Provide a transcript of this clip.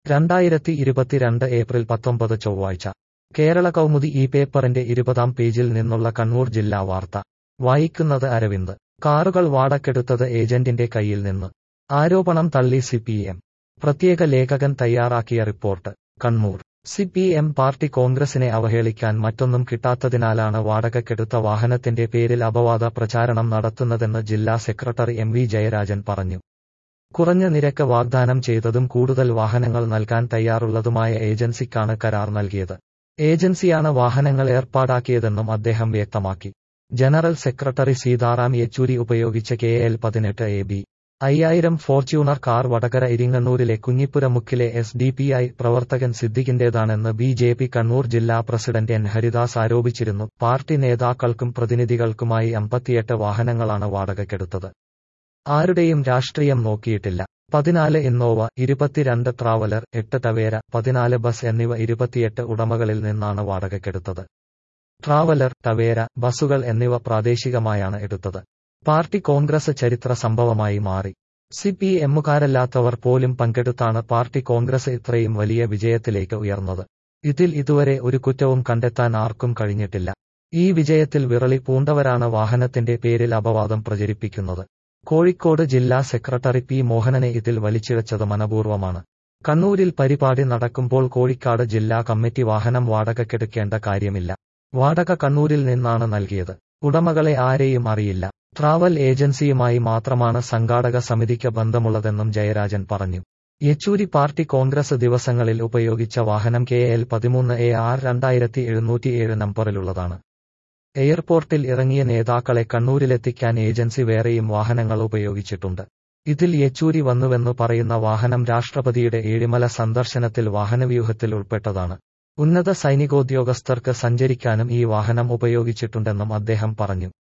രണ്ടായിരത്തി ഇരുപത്തിരണ്ട് ഏപ്രിൽ പത്തൊമ്പത് ചൊവ്വാഴ്ച കേരള കൗമുദി ഈ പേപ്പറിന്റെ ഇരുപതാം പേജിൽ നിന്നുള്ള കണ്ണൂർ ജില്ലാ വാർത്ത വായിക്കുന്നത് അരവിന്ദ് കാറുകൾ വാടക്കെടുത്തത് ഏജന്റിന്റെ കയ്യിൽ നിന്ന് ആരോപണം തള്ളി സിപിഎം പ്രത്യേക ലേഖകൻ തയ്യാറാക്കിയ റിപ്പോർട്ട് കണ്ണൂർ സിപിഎം പാർട്ടി കോൺഗ്രസിനെ അവഹേളിക്കാൻ മറ്റൊന്നും കിട്ടാത്തതിനാലാണ് വാടകക്കെടുത്ത വാഹനത്തിന്റെ പേരിൽ അപവാദ പ്രചാരണം നടത്തുന്നതെന്ന് ജില്ലാ സെക്രട്ടറി എം വി ജയരാജൻ പറഞ്ഞു കുറഞ്ഞ നിരക്ക് വാഗ്ദാനം ചെയ്തതും കൂടുതൽ വാഹനങ്ങൾ നൽകാൻ തയ്യാറുള്ളതുമായ ഏജൻസിക്കാണ് കരാർ നൽകിയത് ഏജൻസിയാണ് വാഹനങ്ങൾ ഏർപ്പാടാക്കിയതെന്നും അദ്ദേഹം വ്യക്തമാക്കി ജനറൽ സെക്രട്ടറി സീതാറാം യെച്ചൂരി ഉപയോഗിച്ച കെ എൽ പതിനെട്ട് എ ബി അയ്യായിരം ഫോർച്യൂണർ കാർ വടകര ഇരിങ്ങന്നൂരിലെ കുഞ്ഞിപ്പുരമുക്കിലെ എസ് ഡി പി ഐ പ്രവർത്തകൻ സിദ്ദിഖിന്റേതാണെന്ന് ബി ജെ പി കണ്ണൂർ ജില്ലാ പ്രസിഡന്റ് എൻ ഹരിദാസ് ആരോപിച്ചിരുന്നു പാർട്ടി നേതാക്കൾക്കും പ്രതിനിധികൾക്കുമായി അമ്പത്തിയെട്ട് വാഹനങ്ങളാണ് വാടകയ്ക്കെടുത്തത് ആരുടെയും രാഷ്ട്രീയം നോക്കിയിട്ടില്ല പതിനാല് ഇന്നോവ ഇരുപത്തിരണ്ട് ട്രാവലർ എട്ട് ടവേര പതിനാല് ബസ് എന്നിവ ഇരുപത്തിയെട്ട് ഉടമകളിൽ നിന്നാണ് വാടകയ്ക്കെടുത്തത് ട്രാവലർ ടവേര ബസുകൾ എന്നിവ പ്രാദേശികമായാണ് എടുത്തത് പാർട്ടി കോൺഗ്രസ് ചരിത്ര സംഭവമായി മാറി സി പി എമ്മുകാരല്ലാത്തവർ പോലും പങ്കെടുത്താണ് പാർട്ടി കോൺഗ്രസ് ഇത്രയും വലിയ വിജയത്തിലേക്ക് ഉയർന്നത് ഇതിൽ ഇതുവരെ ഒരു കുറ്റവും കണ്ടെത്താൻ ആർക്കും കഴിഞ്ഞിട്ടില്ല ഈ വിജയത്തിൽ വിറളി പൂണ്ടവരാണ് വാഹനത്തിന്റെ പേരിൽ അപവാദം പ്രചരിപ്പിക്കുന്നത് കോഴിക്കോട് ജില്ലാ സെക്രട്ടറി പി മോഹനനെ ഇതിൽ വലിച്ചിഴച്ചത് മനപൂർവ്വമാണ് കണ്ണൂരിൽ പരിപാടി നടക്കുമ്പോൾ കോഴിക്കാട് ജില്ലാ കമ്മിറ്റി വാഹനം വാടകയ്ക്കെടുക്കേണ്ട കാര്യമില്ല വാടക കണ്ണൂരിൽ നിന്നാണ് നൽകിയത് ഉടമകളെ ആരെയും അറിയില്ല ട്രാവൽ ഏജൻസിയുമായി മാത്രമാണ് സംഘാടക സമിതിക്ക് ബന്ധമുള്ളതെന്നും ജയരാജൻ പറഞ്ഞു യെച്ചൂരി പാർട്ടി കോൺഗ്രസ് ദിവസങ്ങളിൽ ഉപയോഗിച്ച വാഹനം കെ എൽ പതിമൂന്ന് എ ആർ രണ്ടായിരത്തി എഴുന്നൂറ്റിയേഴ് നമ്പറിലുള്ളതാണ് എയർപോർട്ടിൽ ഇറങ്ങിയ നേതാക്കളെ കണ്ണൂരിലെത്തിക്കാൻ ഏജൻസി വേറെയും വാഹനങ്ങൾ ഉപയോഗിച്ചിട്ടുണ്ട് ഇതിൽ യെച്ചൂരി വന്നുവെന്നു പറയുന്ന വാഹനം രാഷ്ട്രപതിയുടെ ഏഴിമല സന്ദർശനത്തിൽ വാഹനവ്യൂഹത്തിൽ ഉൾപ്പെട്ടതാണ് ഉന്നത സൈനികോദ്യോഗസ്ഥർക്ക് സഞ്ചരിക്കാനും ഈ വാഹനം ഉപയോഗിച്ചിട്ടുണ്ടെന്നും അദ്ദേഹം പറഞ്ഞു